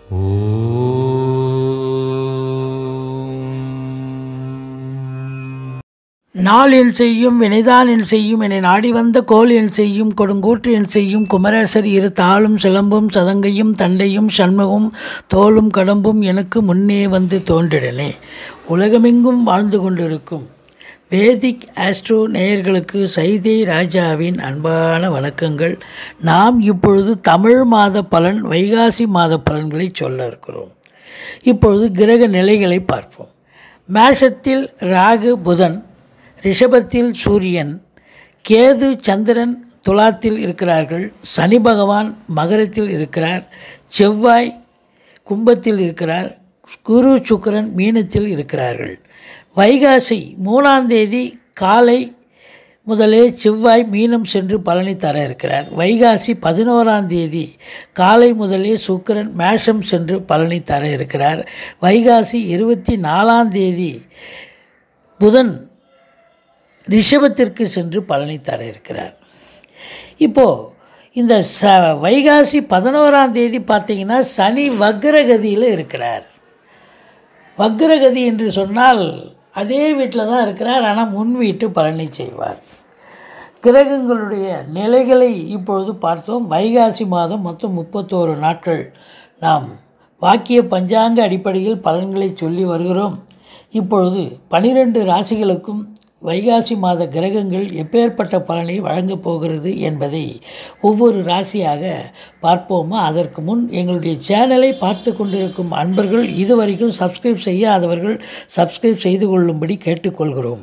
நாள் என் செய்யும் வினைதான் என் செய்யும் என்னை நாடி வந்த கோல் என் செய்யும் கொடுங்கூற்று என் செய்யும் குமரேசர் இரு தாளும் சிலம்பும் சதங்கையும் தண்டையும் சண்முகம் தோளும் கடம்பும் எனக்கு முன்னே வந்து தோன்றிடனே உலகமெங்கும் வாழ்ந்து கொண்டிருக்கும் வேதிக் ஆஸ்ட்ரோ நேயர்களுக்கு சைதை ராஜாவின் அன்பான வணக்கங்கள் நாம் இப்பொழுது தமிழ் மாத பலன் வைகாசி மாத பலன்களை சொல்ல இருக்கிறோம் இப்பொழுது கிரக நிலைகளை பார்ப்போம் மேஷத்தில் ராகு புதன் ரிஷபத்தில் சூரியன் கேது சந்திரன் துலாத்தில் இருக்கிறார்கள் சனி பகவான் மகரத்தில் இருக்கிறார் செவ்வாய் கும்பத்தில் இருக்கிறார் குரு சுக்கிரன் மீனத்தில் இருக்கிறார்கள் வைகாசி மூணாம் தேதி காலை முதலே செவ்வாய் மீனம் சென்று பலனை தர இருக்கிறார் வைகாசி பதினோராம் தேதி காலை முதலே சுக்கிரன் மேஷம் சென்று பலனை தர இருக்கிறார் வைகாசி இருபத்தி நாலாம் தேதி புதன் ரிஷபத்திற்கு சென்று பலனை தர இருக்கிறார் இப்போது இந்த ச வைகாசி பதினோராம் தேதி பார்த்தீங்கன்னா சனி வக்ரகதியில் இருக்கிறார் வக்ரகதி என்று சொன்னால் அதே வீட்டில் தான் இருக்கிறார் ஆனால் முன் வீட்டு பலனை செய்வார் கிரகங்களுடைய நிலைகளை இப்பொழுது பார்த்தோம் வைகாசி மாதம் மொத்தம் முப்பத்தோரு நாட்கள் நாம் வாக்கிய பஞ்சாங்க அடிப்படையில் பலன்களை சொல்லி வருகிறோம் இப்பொழுது பனிரெண்டு ராசிகளுக்கும் வைகாசி மாத கிரகங்கள் எப்பேற்பட்ட பலனை வழங்கப் போகிறது என்பதை ஒவ்வொரு ராசியாக பார்ப்போமா அதற்கு முன் எங்களுடைய சேனலை பார்த்து கொண்டிருக்கும் அன்பர்கள் இதுவரைக்கும் சப்ஸ்கிரைப் செய்யாதவர்கள் சப்ஸ்கிரைப் செய்து கொள்ளும்படி கேட்டுக்கொள்கிறோம்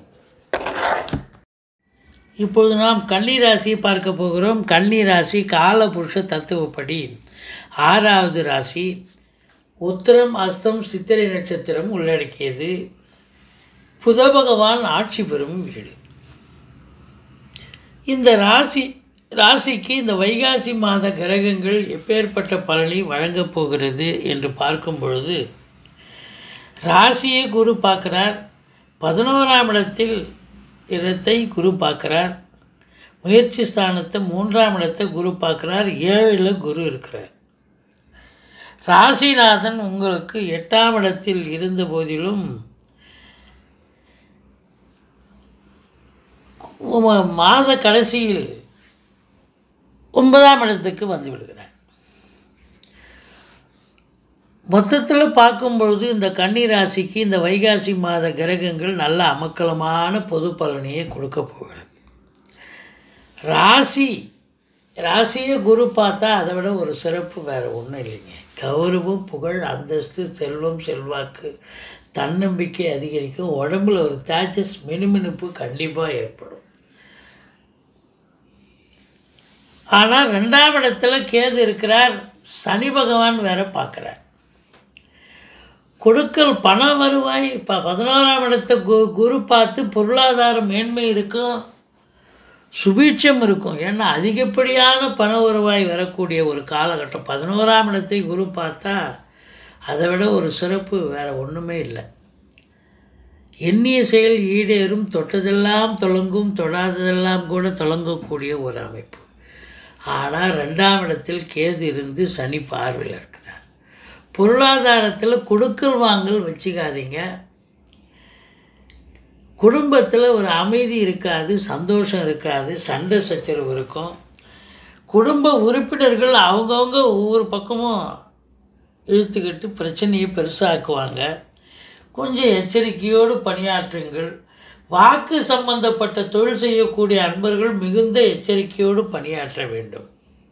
இப்பொழுது நாம் கன்னி ராசியை பார்க்க போகிறோம் கன்னி ராசி காலபுருஷ தத்துவப்படி ஆறாவது ராசி உத்திரம் அஸ்தம் சித்திரை நட்சத்திரம் உள்ளடக்கியது புத பகவான் ஆட்சி பெறும் வீடு இந்த ராசி ராசிக்கு இந்த வைகாசி மாத கிரகங்கள் எப்பேற்பட்ட பலனை வழங்கப் போகிறது என்று பார்க்கும் பொழுது ராசியை குரு பார்க்குறார் பதினோராம் இடத்தில் இடத்தை குரு பார்க்குறார் முயற்சி ஸ்தானத்தை மூன்றாம் இடத்தை குரு பார்க்குறார் ஏழில் குரு இருக்கிறார் ராசிநாதன் உங்களுக்கு எட்டாம் இடத்தில் இருந்த போதிலும் மாத கடைசியில் ஒன்பதாம் இடத்துக்கு வந்து விடுகிறார் மொத்தத்தில் பார்க்கும்பொழுது இந்த கன்னி ராசிக்கு இந்த வைகாசி மாத கிரகங்கள் நல்ல அமக்கலமான பொது பலனையே கொடுக்க போகிறது ராசி ராசியை குரு பார்த்தா அதை விட ஒரு சிறப்பு வேறு ஒன்றும் இல்லைங்க கௌரவம் புகழ் அந்தஸ்து செல்வம் செல்வாக்கு தன்னம்பிக்கை அதிகரிக்கும் உடம்புல ஒரு தேஜஸ் மினுமினுப்பு கண்டிப்பாக ஏற்படும் ஆனால் ரெண்டாம் இடத்துல கேது இருக்கிறார் சனி பகவான் வேற பார்க்குறார் கொடுக்கல் பண வருவாய் இப்போ பதினோராம் இடத்தை கு குரு பார்த்து பொருளாதார மேன்மை இருக்கும் சுபீட்சம் இருக்கும் ஏன்னா அதிகப்படியான பண வருவாய் வரக்கூடிய ஒரு காலகட்டம் பதினோராம் இடத்தை குரு பார்த்தா அதை விட ஒரு சிறப்பு வேறு ஒன்றுமே இல்லை எண்ணிய செயல் ஈடேறும் தொட்டதெல்லாம் தொடங்கும் தொடாததெல்லாம் கூட தொடங்கக்கூடிய ஒரு அமைப்பு ஆனால் ரெண்டாம் இடத்தில் கேது இருந்து சனி பார்வையில் இருக்கிறார் பொருளாதாரத்தில் கொடுக்கல் வாங்கல் வச்சுக்காதீங்க குடும்பத்தில் ஒரு அமைதி இருக்காது சந்தோஷம் இருக்காது சண்டை சச்சரவு இருக்கும் குடும்ப உறுப்பினர்கள் அவங்கவுங்க ஒவ்வொரு பக்கமும் இழுத்துக்கிட்டு பிரச்சனையை பெருசாக்குவாங்க கொஞ்சம் எச்சரிக்கையோடு பணியாற்றுங்கள் வாக்கு சம்பந்தப்பட்ட தொழில் செய்யக்கூடிய அன்பர்கள் மிகுந்த எச்சரிக்கையோடு பணியாற்ற வேண்டும்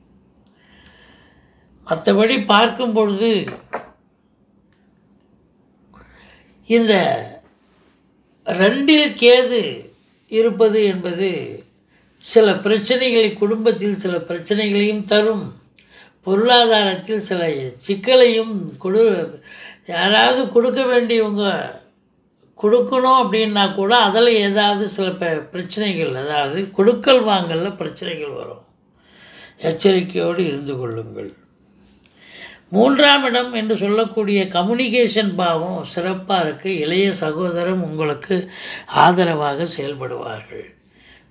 மற்றபடி பார்க்கும் பொழுது இந்த ரெண்டில் கேது இருப்பது என்பது சில பிரச்சனைகளை குடும்பத்தில் சில பிரச்சனைகளையும் தரும் பொருளாதாரத்தில் சில சிக்கலையும் கொடு யாராவது கொடுக்க வேண்டியவங்க கொடுக்கணும் அப்படின்னா கூட அதில் ஏதாவது சில ப பிரச்சனைகள் அதாவது கொடுக்கல் வாங்கலில் பிரச்சனைகள் வரும் எச்சரிக்கையோடு இருந்து கொள்ளுங்கள் மூன்றாம் இடம் என்று சொல்லக்கூடிய கம்யூனிகேஷன் பாவம் சிறப்பாக இருக்குது இளைய சகோதரம் உங்களுக்கு ஆதரவாக செயல்படுவார்கள்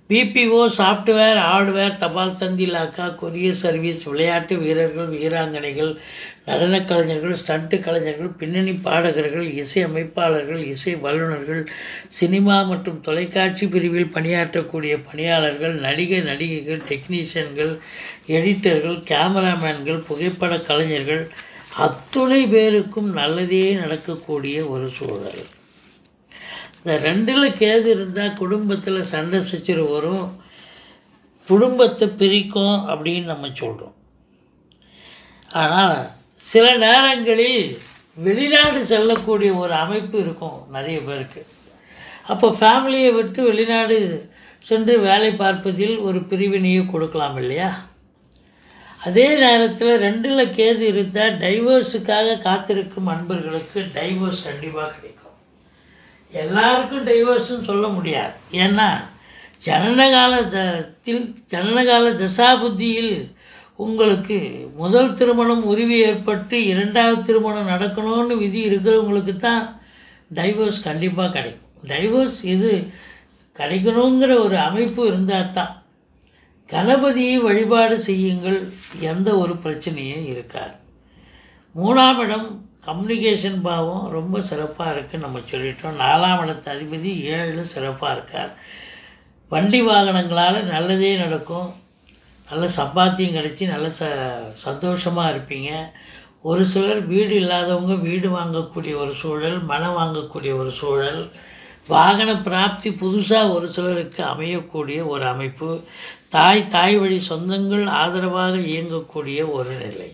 பிபிஓ சாஃப்ட்வேர் ஹார்ட்வேர் தபால் தந்தி லாக்கா கொரியர் சர்வீஸ் விளையாட்டு வீரர்கள் வீராங்கனைகள் நடனக் கலைஞர்கள் ஸ்டண்ட் கலைஞர்கள் பின்னணி பாடகர்கள் இசை அமைப்பாளர்கள் இசை வல்லுநர்கள் சினிமா மற்றும் தொலைக்காட்சி பிரிவில் பணியாற்றக்கூடிய பணியாளர்கள் நடிகை நடிகைகள் டெக்னீஷியன்கள் எடிட்டர்கள் கேமராமேன்கள் புகைப்பட கலைஞர்கள் அத்துணை பேருக்கும் நல்லதே நடக்கக்கூடிய ஒரு சூழல் இந்த ரெண்டில் கேது இருந்தால் குடும்பத்தில் சண்டை சச்சரவு வரும் குடும்பத்தை பிரிக்கும் அப்படின்னு நம்ம சொல்கிறோம் ஆனால் சில நேரங்களில் வெளிநாடு செல்லக்கூடிய ஒரு அமைப்பு இருக்கும் நிறைய பேருக்கு அப்போ ஃபேமிலியை விட்டு வெளிநாடு சென்று வேலை பார்ப்பதில் ஒரு பிரிவினையை கொடுக்கலாம் இல்லையா அதே நேரத்தில் ரெண்டில் கேது இருந்தால் டைவர்ஸுக்காக காத்திருக்கும் அன்பர்களுக்கு டைவர்ஸ் கண்டிப்பாக கிடைக்கும் எல்லாருக்கும் டைவர்ஸ்னு சொல்ல முடியாது ஏன்னா ஜனனகாலத்தில் ஜனனகால தசாபுத்தியில் உங்களுக்கு முதல் திருமணம் உரிமை ஏற்பட்டு இரண்டாவது திருமணம் நடக்கணும்னு விதி இருக்கிறவங்களுக்கு தான் டைவர்ஸ் கண்டிப்பாக கிடைக்கும் டைவர்ஸ் இது கிடைக்கணுங்கிற ஒரு அமைப்பு இருந்தால் தான் கணபதியை வழிபாடு செய்யுங்கள் எந்த ஒரு பிரச்சனையும் இருக்காது மூணாம் இடம் கம்யூனிகேஷன் பாவம் ரொம்ப சிறப்பாக இருக்குன்னு நம்ம சொல்லிட்டோம் நாலாம் இடத்து அதிபதி ஏழு சிறப்பாக இருக்கார் வண்டி வாகனங்களால் நல்லதே நடக்கும் நல்ல சம்பாத்தியம் கிடச்சி நல்ல ச சந்தோஷமாக இருப்பீங்க ஒரு சிலர் வீடு இல்லாதவங்க வீடு வாங்கக்கூடிய ஒரு சூழல் மனம் வாங்கக்கூடிய ஒரு சூழல் வாகன பிராப்தி புதுசாக ஒரு சிலருக்கு அமையக்கூடிய ஒரு அமைப்பு தாய் தாய் வழி சொந்தங்கள் ஆதரவாக இயங்கக்கூடிய ஒரு நிலை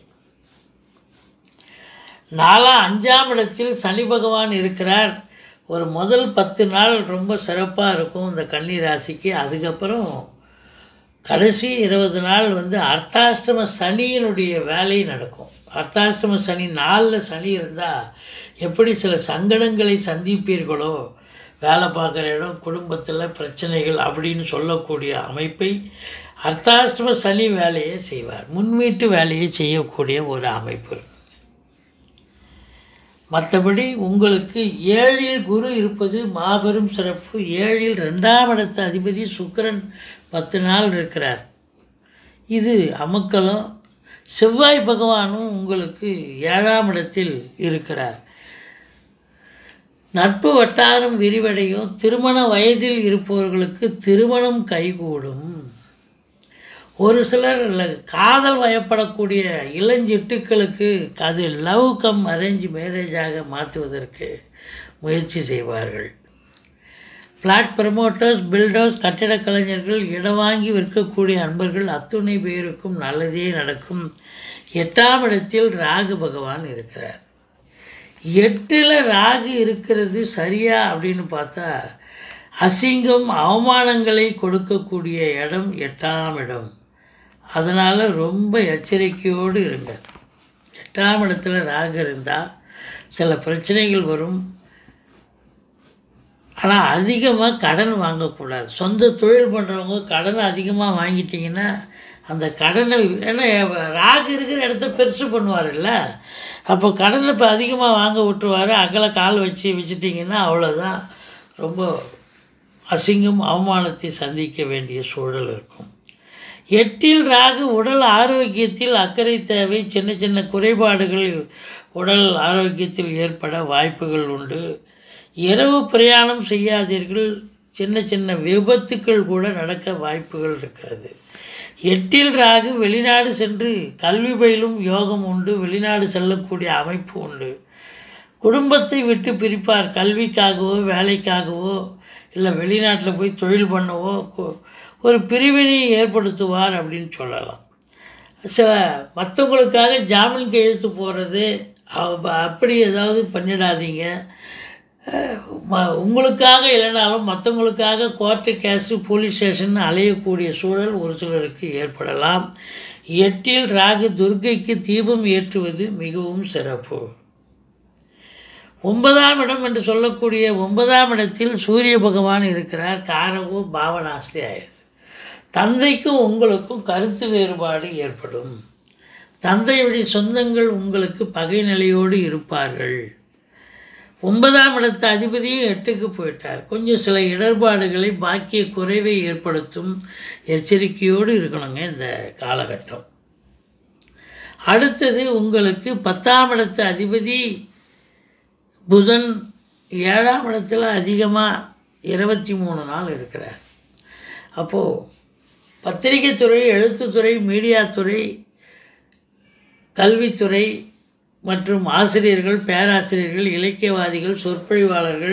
நாலாம் அஞ்சாம் இடத்தில் சனி பகவான் இருக்கிறார் ஒரு முதல் பத்து நாள் ரொம்ப சிறப்பாக இருக்கும் இந்த கன்னி ராசிக்கு அதுக்கப்புறம் கடைசி இருபது நாள் வந்து அர்த்தாஷ்டம சனியினுடைய வேலை நடக்கும் அர்த்தாஷ்டம சனி நாளில் சனி இருந்தால் எப்படி சில சங்கடங்களை சந்திப்பீர்களோ வேலை பார்க்குற இடம் குடும்பத்தில் பிரச்சனைகள் அப்படின்னு சொல்லக்கூடிய அமைப்பை அர்த்தாஷ்டம சனி வேலையை செய்வார் முன்வீட்டு வேலையை செய்யக்கூடிய ஒரு அமைப்பு மற்றபடி உங்களுக்கு ஏழில் குரு இருப்பது மாபெரும் சிறப்பு ஏழில் ரெண்டாம் இடத்து அதிபதி சுக்கிரன் பத்து நாள் இருக்கிறார் இது அமக்களும் செவ்வாய் பகவானும் உங்களுக்கு ஏழாம் இடத்தில் இருக்கிறார் நட்பு வட்டாரம் விரிவடையும் திருமண வயதில் இருப்பவர்களுக்கு திருமணம் கைகூடும் ஒரு சிலர் ல- காதல் வயப்படக்கூடிய இளஞ்சிட்டுக்களுக்கு அது லவ் கம் அரேஞ்ச் மேரேஜாக மாற்றுவதற்கு முயற்சி செய்வார்கள் ஃப்ளாட் ப்ரமோட்டர்ஸ் பில்டர்ஸ் கட்டிடக் கலைஞர்கள் இடம் வாங்கி விற்கக்கூடிய அன்பர்கள் அத்துணை பேருக்கும் நல்லதே நடக்கும் எட்டாம் இடத்தில் ராகு பகவான் இருக்கிறார் எட்டில் ராகு இருக்கிறது சரியா அப்படின்னு பார்த்தா அசிங்கம் அவமானங்களை கொடுக்கக்கூடிய இடம் எட்டாம் இடம் அதனால் ரொம்ப எச்சரிக்கையோடு இருங்க எட்டாம் இடத்துல ராகு இருந்தால் சில பிரச்சனைகள் வரும் ஆனால் அதிகமாக கடன் வாங்கக்கூடாது சொந்த தொழில் பண்ணுறவங்க கடனை அதிகமாக வாங்கிட்டிங்கன்னா அந்த கடனை ஏன்னா ராகு இருக்கிற இடத்த பெருசு பண்ணுவார்ல அப்போ கடனை இப்போ அதிகமாக வாங்க விட்டுருவார் அகல கால் வச்சு வச்சுட்டிங்கன்னா அவ்வளோதான் ரொம்ப அசிங்கம் அவமானத்தை சந்திக்க வேண்டிய சூழல் இருக்கும் எட்டில் ராகு உடல் ஆரோக்கியத்தில் அக்கறை தேவை சின்ன சின்ன குறைபாடுகள் உடல் ஆரோக்கியத்தில் ஏற்பட வாய்ப்புகள் உண்டு இரவு பிரயாணம் செய்யாதீர்கள் சின்ன சின்ன விபத்துக்கள் கூட நடக்க வாய்ப்புகள் இருக்கிறது எட்டில் ராகு வெளிநாடு சென்று கல்வி பயிலும் யோகம் உண்டு வெளிநாடு செல்லக்கூடிய அமைப்பு உண்டு குடும்பத்தை விட்டு பிரிப்பார் கல்விக்காகவோ வேலைக்காகவோ இல்லை வெளிநாட்டில் போய் தொழில் பண்ணவோ கு- ஒரு பிரிவினையை ஏற்படுத்துவார் அப்படின்னு சொல்லலாம் சில மற்றவங்களுக்காக ஜாமீன் கையெழுத்து போடுறது அவ- அப்படி ஏதாவது பண்ணிடாதீங்க அஹ் ம- உங்களுக்காக இல்லைனாலும் மற்றவங்களுக்காக கோர்ட்டு கேஸு போலீஸ் ஸ்டேஷன் அலையக்கூடிய சூழல் ஒரு சிலருக்கு ஏற்படலாம் எட்டில் ராகு துர்க்கைக்கு தீபம் ஏற்றுவது மிகவும் சிறப்பு ஒன்பதாம் இடம் என்று சொல்லக்கூடிய ஒன்பதாம் இடத்தில் சூரிய பகவான் இருக்கிறார் காரகோ பாவனாஸ்தி ஆயிடுது தந்தைக்கும் உங்களுக்கும் கருத்து வேறுபாடு ஏற்படும் தந்தை வழி சொந்தங்கள் உங்களுக்கு பகை நிலையோடு இருப்பார்கள் ஒன்பதாம் இடத்து அதிபதியும் எட்டுக்கு போயிட்டார் கொஞ்சம் சில இடர்பாடுகளை பாக்கிய குறைவை ஏற்படுத்தும் எச்சரிக்கையோடு இருக்கணுங்க இந்த காலகட்டம் அடுத்தது உங்களுக்கு பத்தாம் இடத்து அதிபதி புதன் ஏழாம் இடத்துல அதிகமாக இருபத்தி மூணு நாள் இருக்கிறார் அப்போது பத்திரிகைத்துறை எழுத்துத்துறை மீடியாத்துறை கல்வித்துறை மற்றும் ஆசிரியர்கள் பேராசிரியர்கள் இலக்கியவாதிகள் சொற்பொழிவாளர்கள்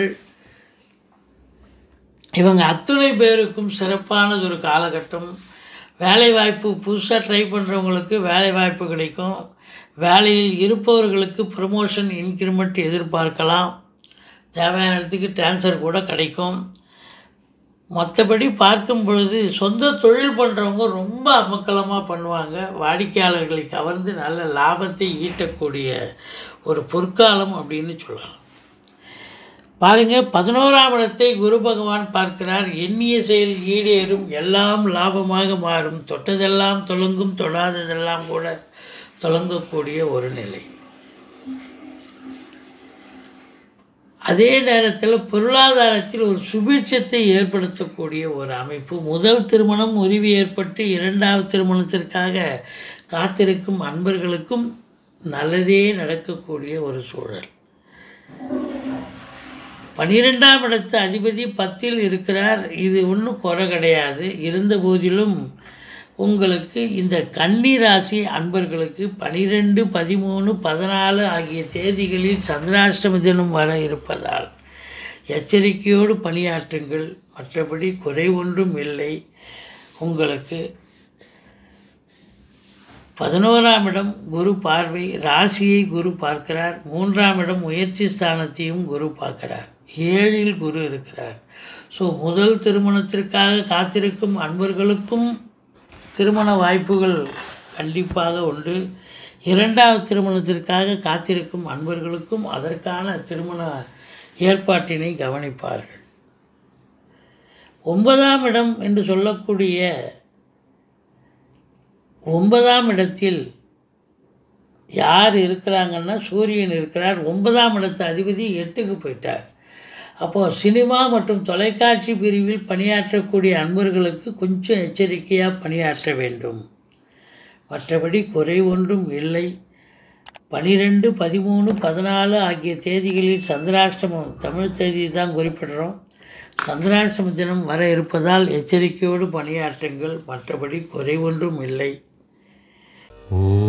இவங்க அத்துணை பேருக்கும் சிறப்பானது ஒரு காலகட்டம் வேலைவாய்ப்பு புதுசாக ட்ரை பண்ணுறவங்களுக்கு வேலைவாய்ப்பு கிடைக்கும் வேலையில் இருப்பவர்களுக்கு ப்ரமோஷன் இன்க்ரிமெண்ட் எதிர்பார்க்கலாம் தேவையான இடத்துக்கு ட்ரான்ஸ்ஃபர் கூட கிடைக்கும் மற்றபடி பார்க்கும் பொழுது சொந்த தொழில் பண்ணுறவங்க ரொம்ப அமக்கலமாக பண்ணுவாங்க வாடிக்கையாளர்களை கவர்ந்து நல்ல லாபத்தை ஈட்டக்கூடிய ஒரு பொற்காலம் அப்படின்னு சொல்லலாம் பாருங்க பதினோராம் இடத்தை குரு பகவான் பார்க்கிறார் எண்ணிய செயல் ஈடேறும் எல்லாம் லாபமாக மாறும் தொட்டதெல்லாம் தொலங்கும் தொடாததெல்லாம் கூட தொலங்கக்கூடிய ஒரு நிலை அதே நேரத்தில் பொருளாதாரத்தில் ஒரு சுபீட்சத்தை ஏற்படுத்தக்கூடிய ஒரு அமைப்பு முதல் திருமணம் உரிவு ஏற்பட்டு இரண்டாவது திருமணத்திற்காக காத்திருக்கும் அன்பர்களுக்கும் நல்லதே நடக்கக்கூடிய ஒரு சூழல் பன்னிரெண்டாம் இடத்து அதிபதி பத்தில் இருக்கிறார் இது ஒன்றும் குறை கிடையாது இருந்த போதிலும் உங்களுக்கு இந்த கன்னி ராசி அன்பர்களுக்கு பனிரெண்டு பதிமூணு பதினாலு ஆகிய தேதிகளில் சந்திராஷ்டம தினம் வர இருப்பதால் எச்சரிக்கையோடு பணியாற்றுங்கள் மற்றபடி குறை ஒன்றும் இல்லை உங்களுக்கு பதினோராம் இடம் குரு பார்வை ராசியை குரு பார்க்கிறார் மூன்றாம் இடம் முயற்சி ஸ்தானத்தையும் குரு பார்க்கிறார் ஏழில் குரு இருக்கிறார் ஸோ முதல் திருமணத்திற்காக காத்திருக்கும் அன்பர்களுக்கும் திருமண வாய்ப்புகள் கண்டிப்பாக உண்டு இரண்டாவது திருமணத்திற்காக காத்திருக்கும் அன்பர்களுக்கும் அதற்கான திருமண ஏற்பாட்டினை கவனிப்பார்கள் ஒன்பதாம் இடம் என்று சொல்லக்கூடிய ஒன்பதாம் இடத்தில் யார் இருக்கிறாங்கன்னா சூரியன் இருக்கிறார் ஒன்பதாம் இடத்து அதிபதி எட்டுக்கு போயிட்டார் அப்போது சினிமா மற்றும் தொலைக்காட்சி பிரிவில் பணியாற்றக்கூடிய அன்பர்களுக்கு கொஞ்சம் எச்சரிக்கையாக பணியாற்ற வேண்டும் மற்றபடி குறை ஒன்றும் இல்லை பனிரெண்டு பதிமூணு பதினாலு ஆகிய தேதிகளில் சந்திராஷ்டமம் தமிழ் தேதி தான் குறிப்பிடுறோம் சந்திராஷ்டம தினம் வர இருப்பதால் எச்சரிக்கையோடு பணியாற்றுங்கள் மற்றபடி குறை ஒன்றும் இல்லை ஓ